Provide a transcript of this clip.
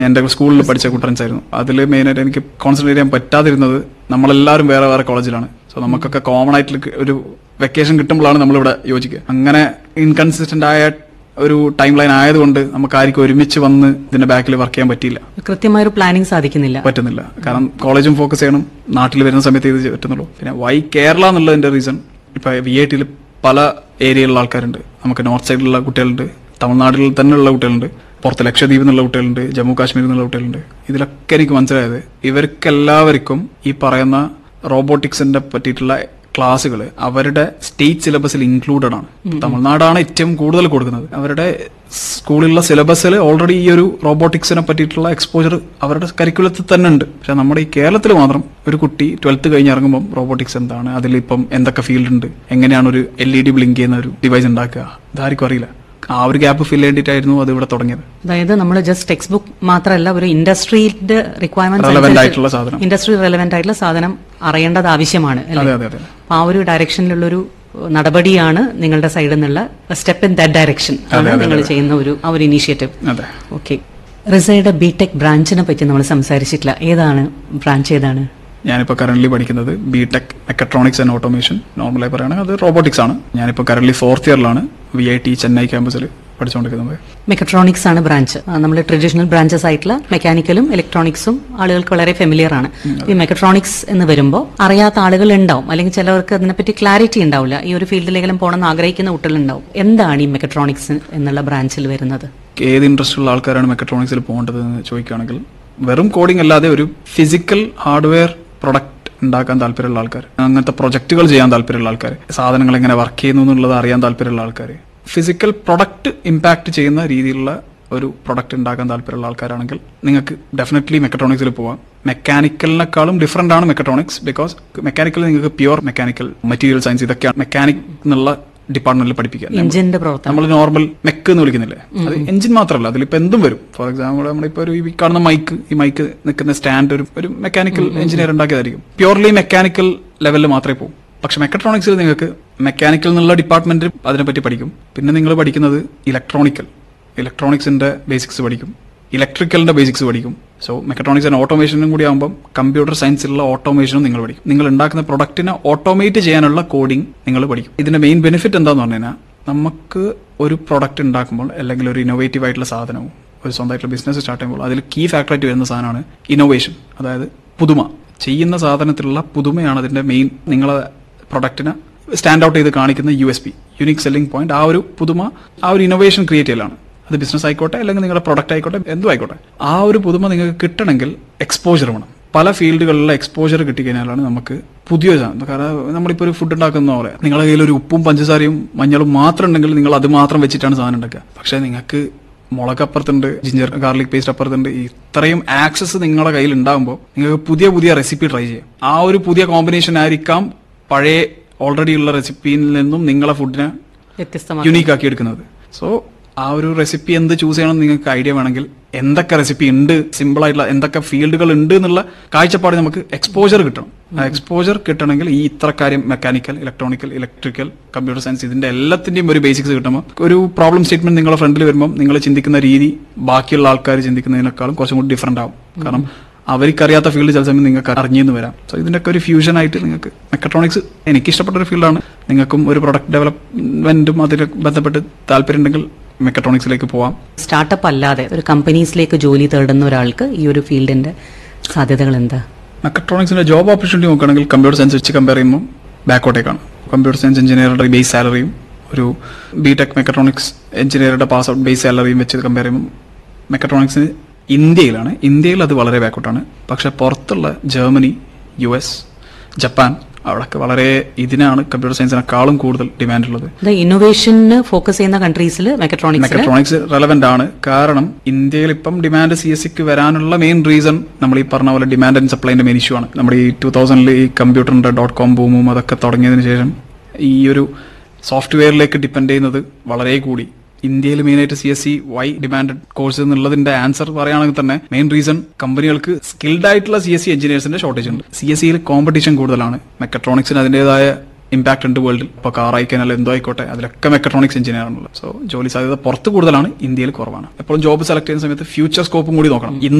എന്റെ സ്കൂളിൽ പഠിച്ച കുട്ടൻസ് ആയിരുന്നു അതിൽ മെയിനായിട്ട് എനിക്ക് കോൺസെൻട്രേറ്റ് ചെയ്യാൻ പറ്റാതിരുന്നത് നമ്മളെല്ലാവരും വേറെ വേറെ കോളേജിലാണ് സോ നമുക്കൊക്കെ കോമൺ ആയിട്ട് ഒരു വെക്കേഷൻ കിട്ടുമ്പോഴാണ് നമ്മളിവിടെ യോജിക്കുക അങ്ങനെ ഇൻകൺസിസ്റ്റന്റ് ആയ ഒരു ടൈം ലൈൻ ആയതുകൊണ്ട് നമുക്ക് ആർക്കും ഒരുമിച്ച് വന്ന് ഇതിന്റെ ബാക്കിൽ വർക്ക് ചെയ്യാൻ പറ്റിയില്ല കൃത്യമായൊരു പ്ലാനിങ് സാധിക്കുന്നില്ല പറ്റുന്നില്ല കാരണം കോളേജും ഫോക്കസ് ചെയ്യണം നാട്ടിൽ വരുന്ന സമയത്ത് ഇത് പറ്റുന്നുള്ളൂ പിന്നെ വൈ കേരള എന്നുള്ളതിന്റെ റീസൺ ഇപ്പൊ വി ഐ ടിയിൽ പല ഏരിയയിലുള്ള ആൾക്കാരുണ്ട് നമുക്ക് നോർത്ത് സൈഡിലുള്ള കുട്ടികളുണ്ട് തമിഴ്നാട്ടിൽ തന്നെയുള്ള കുട്ടികളുണ്ട് പുറത്ത് ലക്ഷദ്വീപിൽ നിന്നുള്ള കുട്ടികളുണ്ട് ജമ്മു കാശ്മീരിൽ നിന്നുള്ള കുട്ടികളുണ്ട് ഇതിലൊക്കെ എനിക്ക് മനസ്സിലായത് ഇവർക്കെല്ലാവർക്കും ഈ പറയുന്ന റോബോട്ടിക്സിന്റെ പറ്റിയിട്ടുള്ള ക്ലാസ്സുകൾ അവരുടെ സ്റ്റേറ്റ് സിലബസിൽ ഇൻക്ലൂഡഡ് ആണ് തമിഴ്നാടാണ് ഏറ്റവും കൂടുതൽ കൊടുക്കുന്നത് അവരുടെ സ്കൂളിലുള്ള സിലബസിൽ ഓൾറെഡി ഈ ഒരു റോബോട്ടിക്സിനെ പറ്റിയിട്ടുള്ള എക്സ്പോജർ അവരുടെ കരിക്കുലത്തിൽ തന്നെ ഉണ്ട് പക്ഷെ നമ്മുടെ ഈ കേരളത്തിൽ മാത്രം ഒരു കുട്ടി ട്വൽത്ത് കഴിഞ്ഞ് ഇറങ്ങുമ്പോൾ റോബോട്ടിക്സ് എന്താണ് അതിലിപ്പം എന്തൊക്കെ ഫീൽഡ് ഉണ്ട് എങ്ങനെയാണ് ഒരു എൽ ഇ ഡി ബ്ലിങ്ക് ചെയ്യുന്ന ഒരു ഡിവൈസ് ഉണ്ടാക്കുക ഇതാർക്കും അറിയില്ല ആ ഒരു ഗ്യാപ്പ് ഫിൽ ചെയ്തിട്ടായിരുന്നു അത് ഇവിടെ തുടങ്ങിയത് അതായത് നമ്മൾ ജസ്റ്റ് ടെക്സ്റ്റ് ബുക്ക് മാത്രമല്ല ഒരു ഇൻഡസ്ട്രിയുടെ Relevant ആയിട്ടുള്ള സാധനം. ഇൻഡസ്ട്രി റെലവെന്റ് ആയിട്ടുള്ള സാധനം അറിയേണ്ടത് ആവശ്യമാണ് അല്ലേ? അതെ അതെ അതെ അപ്പൊ ആ ഒരു ഡയറക്ഷനിലുള്ളൊരു നടപടിയാണ് നിങ്ങളുടെ സൈഡിൽ നിന്നുള്ള സ്റ്റെപ്പ് ഇൻ ദാറ്റ് ഡയറക്ഷൻ ആണ് നിങ്ങൾ ചെയ്യുന്ന ഒരു ആ ഒരു ഇനീഷ്യേറ്റീവ് അതെ ഓക്കെ റിസയുടെ ബിടെക് ബ്രാഞ്ചിനെ പറ്റി നമ്മൾ സംസാരിച്ചിട്ടില്ല ഏതാണ് ബ്രാഞ്ച് ഏതാണ് ഞാനിപ്പോൾ കറന്റ് പഠിക്കുന്നത് B tech mechatronics and automation നോർമലായി പറയുകയാണെങ്കിൽ അത് റോബോട്ടിക്സ് ആണ് ഞാനിപ്പോൾ കറന്റ് ഫോർത്ത് ഇയറിലാണ് വി ഐ ടി ചെന്നൈ ക്യാമ്പസിൽ പഠിച്ചുകൊണ്ടിരിക്കുന്നത് മെക്കട്രോണിക്സ് ആണ് ബ്രാഞ്ച് നമ്മൾ ട്രഡീഷണൽ ബ്രാഞ്ചസ് ആയിട്ടുള്ള മെക്കാനിക്കലും ഇലക്ട്രോണിക്സും ആളുകൾക്ക് വളരെ ഫെമിലിയർ ആണ് ഈ മെക്കട്രോണിക്സ് എന്ന് വരുമ്പോൾ അറിയാത്ത ആളുകൾ ഉണ്ടാവും അല്ലെങ്കിൽ ചിലവർക്ക് അതിനെപ്പറ്റി ക്ലാരിറ്റി ഉണ്ടാവില്ല ഈ ഒരു ഫീൽഡിലെങ്കിലും പോകണമെന്ന് ആഗ്രഹിക്കുന്ന കുട്ടികളുണ്ടാവും എന്താണ് ഈ മെക്കട്രോണിക്സ് എന്നുള്ള ബ്രാഞ്ചിൽ വരുന്നത് ഏത് ഇൻട്രസ്റ്റ് ഉള്ള ആൾക്കാരാണ് മെക്കട്രോണിക്സിൽ പോകേണ്ടത് എന്ന് ചോദിക്കുകയാണെങ്കിൽ വെറും കോഡിംഗ് അല്ലാതെ ഒരു ഫിസിക്കൽ ഹാർഡ്വെയർ പ്രൊഡക്റ്റ് ഉണ്ടാക്കാൻ താല്പര്യമുള്ള ആൾക്കാർ അങ്ങനത്തെ പ്രൊജക്റ്റുകൾ ചെയ്യാൻ താല്പര്യമുള്ള ആൾക്കാർ സാധനങ്ങൾ എങ്ങനെ വർക്ക് ചെയ്യുന്നു എന്നുള്ളത് അറിയാൻ താല്പര്യമുള്ള ആൾക്കാർ ഫിസിക്കൽ പ്രൊഡക്റ്റ് ഇമ്പാക്ട് ചെയ്യുന്ന രീതിയിലുള്ള ഒരു പ്രൊഡക്റ്റ് ഉണ്ടാക്കാൻ താല്പര്യമുള്ള ആൾക്കാരാണെങ്കിൽ നിങ്ങൾക്ക് ഡെഫിനറ്റ്ലി മെക്കട്രോണിക്സിൽ പോവാം മെക്കാനിക്കലിനെക്കാളും ഡിഫറെന്റ് ആണ് മെക്കട്രോണിക്സ് ബിക്കോസ് മെക്കാനിക്കൽ നിങ്ങൾക്ക് പ്യുവർ മെക്കാനിക്കൽ മെറ്റീരിയൽ സയൻസ് ഇതൊക്കെയാണ് മെക്കാനിക് എന്നുള്ള ഡിപ്പാർട്ട്മെന്റിൽ പഠിപ്പിക്കുക എഞ്ചിന്റെ പ്രവർത്തനം നമ്മൾ നോർമൽ മെക്ക് എന്ന് വിളിക്കുന്നില്ലേ അത് എഞ്ചിൻ മാത്രമല്ല അതിലിപ്പോ എന്തും വരും ഫോർ എക്സാമ്പിൾ നമ്മളിപ്പോ ഒരു ഈ കാണുന്ന മൈക്ക് ഈ മൈക്ക് നിൽക്കുന്ന സ്റ്റാൻഡ് ഒരു ഒരു മെക്കാനിക്കൽ എഞ്ചിനീയർ ഉണ്ടാക്കിയതായിരിക്കും പ്യൂർലി മെക്കാനിക്കൽ ലെവലിൽ മാത്രമേ പോകും പക്ഷെ മെക്കട്രോണിക്സിൽ നിങ്ങൾക്ക് മെക്കാനിക്കൽ എന്നുള്ള ഡിപ്പാർട്ട്മെന്റ് അതിനെപ്പറ്റി പഠിക്കും പിന്നെ നിങ്ങൾ പഠിക്കുന്നത് ഇലക്ട്രോണിക്കൽ ഇലക്ട്രോണിക്സിന്റെ ബേസിക്സ് പഠിക്കും ഇലക്ട്രിക്കലിന്റെ ബേസിക്സ് പഠിക്കും സോ മെക്കട്രോണിക്സ് ആൻഡ് ഓട്ടോമേഷനും കൂടി ആകുമ്പോൾ കമ്പ്യൂട്ടർ സയൻസിലുള്ള ഓട്ടോമേഷനും നിങ്ങൾ പഠിക്കും നിങ്ങൾ ഉണ്ടാക്കുന്ന പ്രൊഡക്റ്റിനെ ഓട്ടോമേറ്റ് ചെയ്യാനുള്ള കോഡിംഗ് നിങ്ങൾ പഠിക്കും ഇതിന്റെ മെയിൻ ബെനിഫിറ്റ് എന്താന്ന് പറഞ്ഞു കഴിഞ്ഞാൽ നമുക്ക് ഒരു പ്രൊഡക്റ്റ് ഉണ്ടാക്കുമ്പോൾ അല്ലെങ്കിൽ ഒരു ഇന്നോവേറ്റീവ് ആയിട്ടുള്ള സാധനവും ഒരു സ്വന്തമായിട്ടുള്ള ബിസിനസ് സ്റ്റാർട്ട് ചെയ്യുമ്പോൾ അതിൽ കീ ഫാക്ടറായിട്ട് വരുന്ന സാധനമാണ് ഇന്നോവേഷൻ അതായത് പുതുമ ചെയ്യുന്ന സാധനത്തിലുള്ള പുതുമയാണ് അതിന്റെ മെയിൻ നിങ്ങളെ പ്രൊഡക്റ്റിനെ സ്റ്റാൻഡ് ഔട്ട് ചെയ്ത് കാണിക്കുന്ന U S P unique selling point ആ ഒരു പുതുമ ആ ഒരു ഇന്നോവേഷൻ ക്രിയേറ്റ് ചെയ്യലാണ് അത് ബിസിനസ് ആയിക്കോട്ടെ അല്ലെങ്കിൽ നിങ്ങളുടെ പ്രൊഡക്റ്റ് ആയിക്കോട്ടെ എന്തും ആയിക്കോട്ടെ ആ ഒരു പുതുമ നിങ്ങൾക്ക് കിട്ടണമെങ്കിൽ എക്സ്പോജർ വേണം പല ഫീൽഡുകളിലെ എക്സ്പോജർ കിട്ടിക്കഴിഞ്ഞാലാണ് നമുക്ക് പുതിയ സാധനം കാരണം നമ്മളിപ്പോൾ ഒരു ഫുഡ് ഉണ്ടാക്കുന്ന പോലെ നിങ്ങളുടെ കയ്യിൽ ഒരു ഉപ്പും പഞ്ചസാരയും മഞ്ഞളും മാത്രം ഉണ്ടെങ്കിൽ നിങ്ങൾ അത് മാത്രം വെച്ചിട്ടാണ് സാധനം ഉണ്ടാക്കുക പക്ഷേ നിങ്ങൾക്ക് മുളക് അപ്പുറത്തുണ്ട് ജിഞ്ചർ ഗാർലിക് പേസ്റ്റ് അപ്പുറത്തുണ്ട് ഇത്രയും ആക്സസ് നിങ്ങളുടെ കയ്യിൽ ഉണ്ടാകുമ്പോൾ നിങ്ങൾക്ക് പുതിയ പുതിയ റെസിപ്പി ട്രൈ ചെയ്യാം ആ ഒരു പുതിയ കോമ്പിനേഷൻ ആയിരിക്കാം പഴയ ഓൾറെഡി ഉള്ള റെസിപ്പിയിൽ നിന്നും നിങ്ങളെ ഫുഡിനെ വ്യത്യസ്തമാണ് യുണീക്ക് ആക്കി എടുക്കുന്നത് സോ ആ ഒരു റെസിപ്പി എന്ത് ചൂസ് ചെയ്യണം എന്ന് നിങ്ങൾക്ക് ഐഡിയ വേണമെങ്കിൽ എന്തൊക്കെ റെസിപ്പി ഉണ്ട് സിമ്പിൾ ആയിട്ടുള്ള എന്തൊക്കെ ഫീൽഡുകൾ ഉണ്ട് എന്നുള്ള കാഴ്ചപ്പാട് നമുക്ക് എക്സ്പോജർ കിട്ടണം ആ എക്സ്പോജർ കിട്ടണമെങ്കിൽ ഈ ഇത്ര കാര്യം mechanical electronical electrical computer science ഇതിന്റെ എല്ലാത്തിന്റെയും ഒരു ബേസിക്സ് കിട്ടുമ്പോൾ ഒരു പ്രോബ്ലം സ്റ്റേറ്റ്മെന്റ് നിങ്ങളുടെ ഫ്രണ്ടിൽ വരുമ്പോൾ നിങ്ങൾ ചിന്തിക്കുന്ന രീതി ബാക്കിയുള്ള ആൾക്കാർ ചിന്തിക്കുന്നതിനേക്കാളും കുറച്ചും കൂടി ഡിഫറെന്റ് ആവും കാരണം അവർക്കറിയാത്ത ഫീൽഡ് ചില സമയം നിങ്ങൾക്ക് അറിഞ്ഞെന്ന് വരാം സോ ഇതിന്റെ ഒരു ഫ്യൂഷൻ ആയിട്ട് നിങ്ങൾക്ക് മെക്കട്രോണിക്സ് എനിക്ക് ഇഷ്ടപ്പെട്ട ഒരു ഫീൽഡാണ് നിങ്ങൾക്കും ഒരു പ്രൊഡക്റ്റ് ഡെവലപ്മെന്റും അതിൽ ബന്ധപ്പെട്ട് താല്പര്യം ഉണ്ടെങ്കിൽ മെക്കട്രോണിക്സിലേക്ക് പോവാം സ്റ്റാർട്ടപ്പ് അല്ലാതെ ഒരു കമ്പനീസിലേക്ക് ജോലി തേടുന്ന ഒരാൾക്ക് ഈ ഒരു ഫീൽഡിന്റെ സാധ്യതകൾ എന്താ മെക്കട്രോണിക്സിന്റെ ജോബ് ഓപ്പർച്യൂണിറ്റി നോക്കുകയാണെങ്കിൽ കമ്പ്യൂട്ടർ സയൻസ് വെച്ച് കമ്പയർ ചെയ്യുമ്പോൾ ബാക്കോട്ടേക്കാണ് കമ്പ്യൂട്ടർ സയൻസ് എഞ്ചിനീയറുടെ ബേസ് സാലറിയും ഒരു ബി ടെക് മെക്കട്രോണിക്സ് എഞ്ചിനീയറുടെ പാസ് ഔട്ട് ബേസ് സാലറിയും വെച്ച് കമ്പയർ ചെയ്യുമ്പോൾ മെക്കട്രോണിക്സിന് ഇന്ത്യയിലാണ് ഇന്ത്യയിൽ അത് വളരെ ബാക്കോട്ടാണ് പക്ഷെ പുറത്തുള്ള ജർമ്മനി യു എസ് ജപ്പാൻ അവിടെയൊക്കെ വളരെ ഇതിനാണ് കമ്പ്യൂട്ടർ സയൻസിനെക്കാളും കൂടുതൽ ഡിമാൻഡ് ഉള്ളത് ഇന്നോവേഷന് ഫോക്കസ് ചെയ്യുന്ന കൺട്രീസിൽ മെക്കട്രോണിക്സിൽ മെക്കട്രോണിക്സ് റെലവെന്റ് ആണ് കാരണം ഇന്ത്യയിൽ ഇപ്പം ഡിമാൻഡ് സി എസ് സിക്ക് വരാനുള്ള മെയിൻ റീസൺ നമ്മൾ ഈ പറഞ്ഞ പോലെ ഡിമാൻഡ് ആൻഡ് സപ്ലൈന്റെ മെയിൻ ഇഷ്യൂ ആണ് നമ്മുടെ ഈ ടൂ തൗസൻഡിൽ ഈ കമ്പ്യൂട്ടറിന്റെ ഡോട്ട് കോം ബൂമും അതൊക്കെ തുടങ്ങിയതിന് ശേഷം ഈ ഒരു സോഫ്റ്റ്വെയറിലേക്ക് ഡിപ്പെൻഡ് ചെയ്യുന്നത് വളരെ കൂടി ഇന്ത്യയിൽ മെയിനായിട്ട് C S C why demand course എന്നുള്ളതിന്റെ ആൻസർ പറയുകയാണെങ്കിൽ തന്നെ മെയിൻ റീസൺ കമ്പനികൾക്ക് സ്കിൽഡ് ആയിട്ടുള്ള സി എസ് സി എഞ്ചിനീയേഴ്സിന്റെ ഷോർട്ടേജ് ഉണ്ട് സി എസ് സിയിൽ കോമ്പറ്റീഷൻ കൂടുതലാണ് മെക്കട്രോണിക്സിന് അതിന്റേതായ ഇമ്പാക്ട് ഉണ്ട് വേൾഡിൽ ഇപ്പോൾ കാർ ആയിക്കഴിഞ്ഞാൽ എന്തോ ആയിക്കോട്ടെ അതിലൊക്കെ മെക്കട്രോണിക്സ് എഞ്ചിനീയർ ആണുള്ളത് സോ ജോലി സാധ്യത പുറത്ത് കൂടുതലാണ് ഇന്ത്യയിൽ കുറവാണ് എപ്പോഴും ജോബ് സെലക്ട് ചെയ്യുന്ന സമയത്ത് ഫ്യൂച്ചർ സ്കോപ്പും കൂടി നോക്കണം